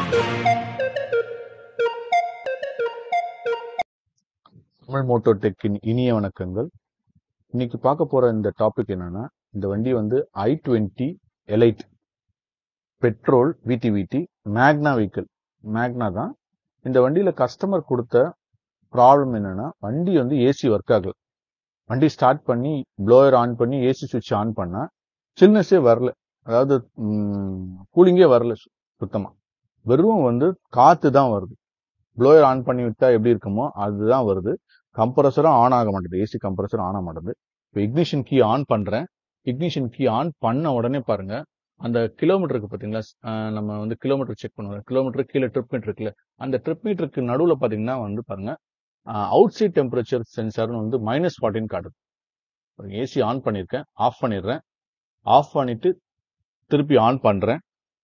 Tamil Moto டெக்கின் இனிய வணக்கங்கள் இன்னைக்கு பார்க்க போற இந்த டாபிக் என்னன்னா இந்த வண்டி வந்து ஐ டுவெண்ட்டி எலைட் பெட்ரோல் விடி விடி மேக்னா வெஹிக்கிள் மேக்னா தான் இந்த வண்டியில கஸ்டமர் கொடுத்த ப்ராப்ளம் என்னன்னா வண்டி வந்து ஏசி ஒர்க் ஆகல வண்டி ஸ்டார்ட் பண்ணி ப்ளோயர் ஆன் பண்ணி ஏசி சுவிட்ச் ஆன் பண்ணா சில்னஸே வரல அதாவது கூலிங்கே வரல சு- சுத்தமா வெறும் வந்து காத்து தான் வருது ப்ளோயர் ஆன் பண்ணி விட்டா எப்படி இருக்குமோ அதுதான் வருது கம்ப்ரஸரும் ஆன் ஆக மாட்டேது ஏசி கம்ப்ரஸரும் ஆன் ஆக மாட்டேது இப்போ இக்னிஷன் கீ ஆன் பண்றேன் இக்னிஷன் கீ ஆன் பண்ண உடனே பாருங்க அந்த கிலோமீட்டருக்கு பாத்தீங்களா அஹ் நம்ம வந்து கிலோமீட்டர் செக் பண்ணுவோம் கிலோமீட்டர் கீழே ட்ரிப் மீட்டர் இருக்குல்ல அந்த ட்ரிப் மீட்டருக்கு நடுவுல பாத்தீங்கன்னா வந்து பாருங்க அவுட் சைட் டெம்பரேச்சர் சென்சார்னு வந்து மைனஸ் ஃபார்ட்டின் காட்டுது ஏசி ஆன் பண்ணியிருக்கேன் ஆஃப் பண்ணிடுறேன் ஆஃப் பண்ணிட்டு திருப்பி ஆன் பண்றேன்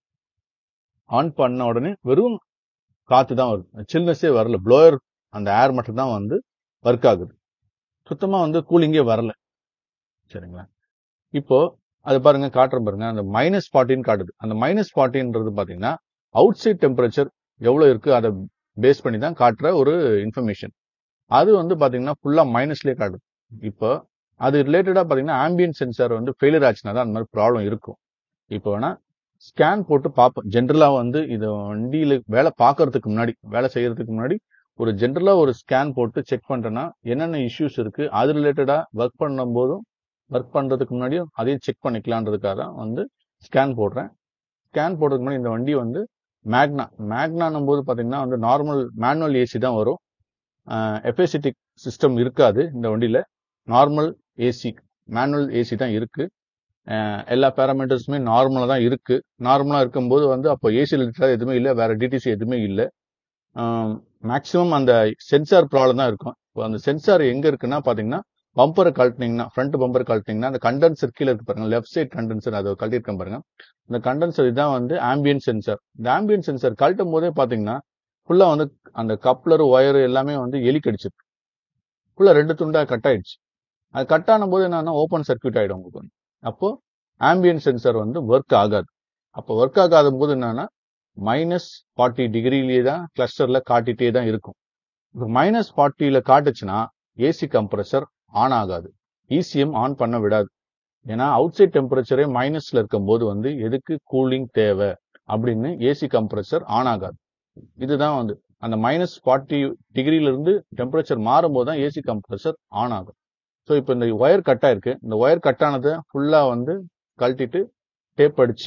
ஆன் பண்ண உடனே வெறும் காத்து தான் வருது சில்னஸே வரல ப்ளோயர் அந்த ஏர் மட்டும் தான் வந்து ஒர்க் ஆகுது சுத்தமா வந்து கூலிங்கே வரல சரிங்களா இப்போ அது பாருங்க காட்டுறேன் பாருங்க அந்த மைனஸ் ஃபார்ட்டின்னு காட்டுது அந்த மைனஸ் ஃபார்ட்டின்றது பாத்தீங்கன்னா அவுட் சைட் டெம்பரேச்சர் எவ்வளவு இருக்கு அதை பேஸ் பண்ணி தான் காட்டுற ஒரு இன்ஃபர்மேஷன் அது வந்து பாத்தீங்கன்னா ஃபுல்லா மைனஸ்லயே காட்டுது இப்போ அது ரிலேட்டடா பாத்தீங்கன்னா ஆம்பியன் சென்சார் வந்து ஃபெயிலியர் ஆச்சுன்னா தான் அந்த மாதிரி ப்ராப்ளம் இருக்கும் இப்போ வேணா ஸ்கேன் போட்டு பார்ப்போம் ஜென்ரலா வந்து இது வண்டியில வேலை பார்க்கறதுக்கு முன்னாடி வேலை செய்யறதுக்கு முன்னாடி ஒரு ஜென்ரலா ஒரு ஸ்கேன் போட்டு செக் பண்ணிட்டேன்னா என்னென்ன இஷ்யூஸ் இருக்கு அது ரிலேட்டடா ஒர்க் பண்ணும் போதும் ஒர்க் பண்றதுக்கு முன்னாடியும் அதையும் செக் பண்ணிக்கலான்றதுக்காக தான் வந்து ஸ்கேன் போடுறேன் ஸ்கேன் போடுறதுக்கு முன்னாடி இந்த வண்டி வந்து மேக்னா மேக்னானும் போது பாத்தீங்கன்னா வந்து நார்மல் மேனுவல் ஏசி தான் வரும் எஃபேசிட்டிக் சிஸ்டம் இருக்காது இந்த வண்டியில நார்மல் ஏசி மேனுவல் ஏசி தான் இருக்கு அஹ் எல்லா பேராமீட்டர்ஸுமே நார்மலா தான் இருக்கு நார்மலா இருக்கும்போது வந்து அப்போ ஏசி ரிலேட்டட் எதுவுமே இல்லை வேற டிடிசி எதுவுமே இல்லை மேக்ஸிமம் அந்த சென்சார் ப்ராப்ளம் தான் இருக்கும் இப்போ அந்த சென்சார் எங்க இருக்குன்னா பாத்தீங்கன்னா பம்பரை கழட்டினீங்கன்னா ஃப்ரண்ட் பம்பர் கழட்டினீங்கன்னா அந்த கண்டென்சர் கீழே இருக்கு பாருங்க லெஃப்ட் சைட் கண்டென்சர் அதை கழட்டிருக்கேன் பாருங்க இந்த கண்டென்சர் இதுதான் வந்து ஆம்பியன் சென்சார் இந்த ஆம்பியன் சென்சார் கழட்டும் போதே பாத்தீங்கன்னா ஃபுல்லா வந்து அந்த கப்ளர் ஒயர் எல்லாமே வந்து எலி கடிச்சிருக்கு ஃபுல்லா ரெண்டு துண்டா கட் ஆயிடுச்சு அது கட் ஆன போது என்னன்னா ஓப்பன் சர்க்யூட் ஆயிடும் உங்களுக்கு வந்து அப்போ ஆம்பியன் சென்சார் வந்து ஒர்க் ஆகாது அப்போ ஒர்க் ஆகாத போது என்னன்னா மைனஸ் ஃபார்ட்டி டிகிரிலேயே தான் கிளஸ்டர்ல காட்டிட்டே தான் இருக்கும் இப்போ மைனஸ் ஃபார்ட்டியில காட்டுச்சுன்னா ஏசி கம்ப்ரஸர் ஆன் ஆகாது இசிஎம் ஆன் பண்ண விடாது ஏன்னா அவுட் சைட் டெம்பரேச்சரே மைனஸ்ல இருக்கும்போது வந்து எதுக்கு கூலிங் தேவை அப்படின்னு ஏசி கம்ப்ரஸர் ஆன் ஆகாது இதுதான் வந்து அந்த மைனஸ் ஃபார்ட்டி டிகிரில இருந்து டெம்பரேச்சர் மாறும்போது தான் ஏசி கம்ப்ரஸர் ஆன் ஆகும் ஸோ இப்போ இந்த ஒயர் கட் ஆயிருக்கு இந்த ஒயர் கட் ஆனதை ஃபுல்லா வந்து கழட்டிட்டு டேப் அடிச்சு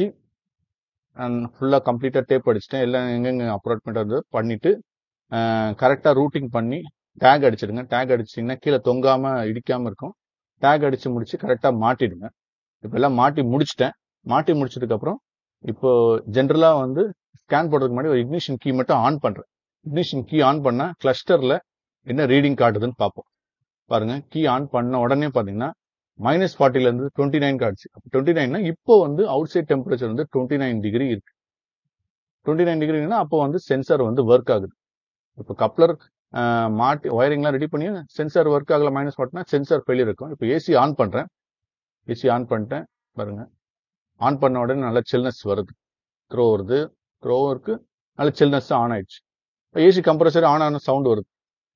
ஃபுல்லா கம்ப்ளீட்டா டேப் அடிச்சிட்டேன் எல்லாம் எங்கெங்க அப்ரோட்மெண்ட் வந்து பண்ணிட்டு கரெக்டா ரூட்டிங் பண்ணி டேக் அடிச்சிடுங்க டேக் அடிச்சிங்கன்னா கீழே தொங்காம இடிக்காம இருக்கும் டேக் அடிச்சு முடிச்சு கரெக்டா மாட்டிடுங்க இப்போ எல்லாம் மாட்டி முடிச்சிட்டேன் மாட்டி முடிச்சதுக்கு அப்புறம் இப்போ ஜென்ரலா வந்து ஸ்கேன் போடுறதுக்கு முன்னாடி ஒரு இக்னிஷன் கீ மட்டும் ஆன் பண்றேன் இக்னிஷன் கீ ஆன் பண்ணா கிளஸ்டர்ல என்ன ரீடிங் காட்டுதுன்னு பார்ப்போம் பாருங்க கீ ஆன் பண்ண உடனே பாத்தீங்கன்னா மைனஸ் ஃபார்ட்டில இருந்து டுவெண்ட்டி நைன் காட்டுச்சு டுவெண்ட்டி நைன்னா இப்போ வந்து அவுட் சைட் டெம்பரேச்சர் வந்து டுவெண்ட்டி நைன் டிகிரி இருக்கு டுவெண்ட்டி நைன் டிகிரினா அப்போ வந்து சென்சார் வந்து ஒர்க் ஆகுது இப்போ கப்ளர் மாட்டி ஒயரிங்லாம் ரெடி பண்ணி சென்சார் ஒர்க் ஆகல மைனஸ் ஃபார்ட்டினா சென்சார் ஃபெயிலியர் இருக்கும் இப்போ ஏசி ஆன் பண்றேன் ஏசி ஆன் பண்ணிட்டேன் பாருங்க ஆன் பண்ண உடனே நல்ல சில்னஸ் வருது த்ரோ வருது த்ரோ இருக்கு நல்ல சில்னஸ் ஆன் ஆயிடுச்சு ஏசி கம்ப்ரஸர் ஆன் ஆன சவுண்ட் வருது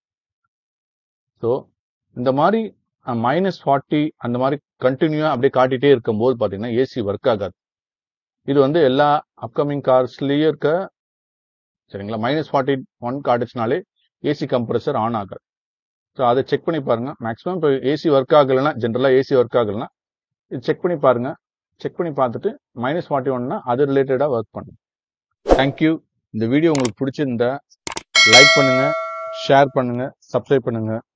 ஸோ இந்த மாதிரி மைனஸ் ஃபார்ட்டி அந்த மாதிரி கண்டினியூவா அப்படியே காட்டிட்டே இருக்கும்போது பாத்தீங்கன்னா ஏசி ஒர்க் ஆகாது இது வந்து எல்லா அப்கமிங் கார்ஸ்லயே இருக்க சரிங்களா மைனஸ் ஃபார்ட்டி ஒன் காட்டுச்சுனாலே ஏசி கம்ப்ரஸர் ஆன் ஆகாது ஸோ அதை செக் பண்ணி பாருங்க மேக்ஸிமம் இப்போ ஏசி ஒர்க் ஆகலைன்னா ஜென்ரலா ஏசி ஒர்க் ஆகலைன்னா இது செக் பண்ணி பாருங்க செக் பண்ணி பார்த்துட்டு மைனஸ் ஃபார்ட்டி ஒன்னா அது ரிலேட்டடா ஒர்க் பண்ணுங்க தேங்க்யூ இந்த வீடியோ உங்களுக்கு பிடிச்சிருந்தா லைக் பண்ணுங்க ஷேர் பண்ணுங்க சப்ஸ்கிரைப் பண்ணுங்க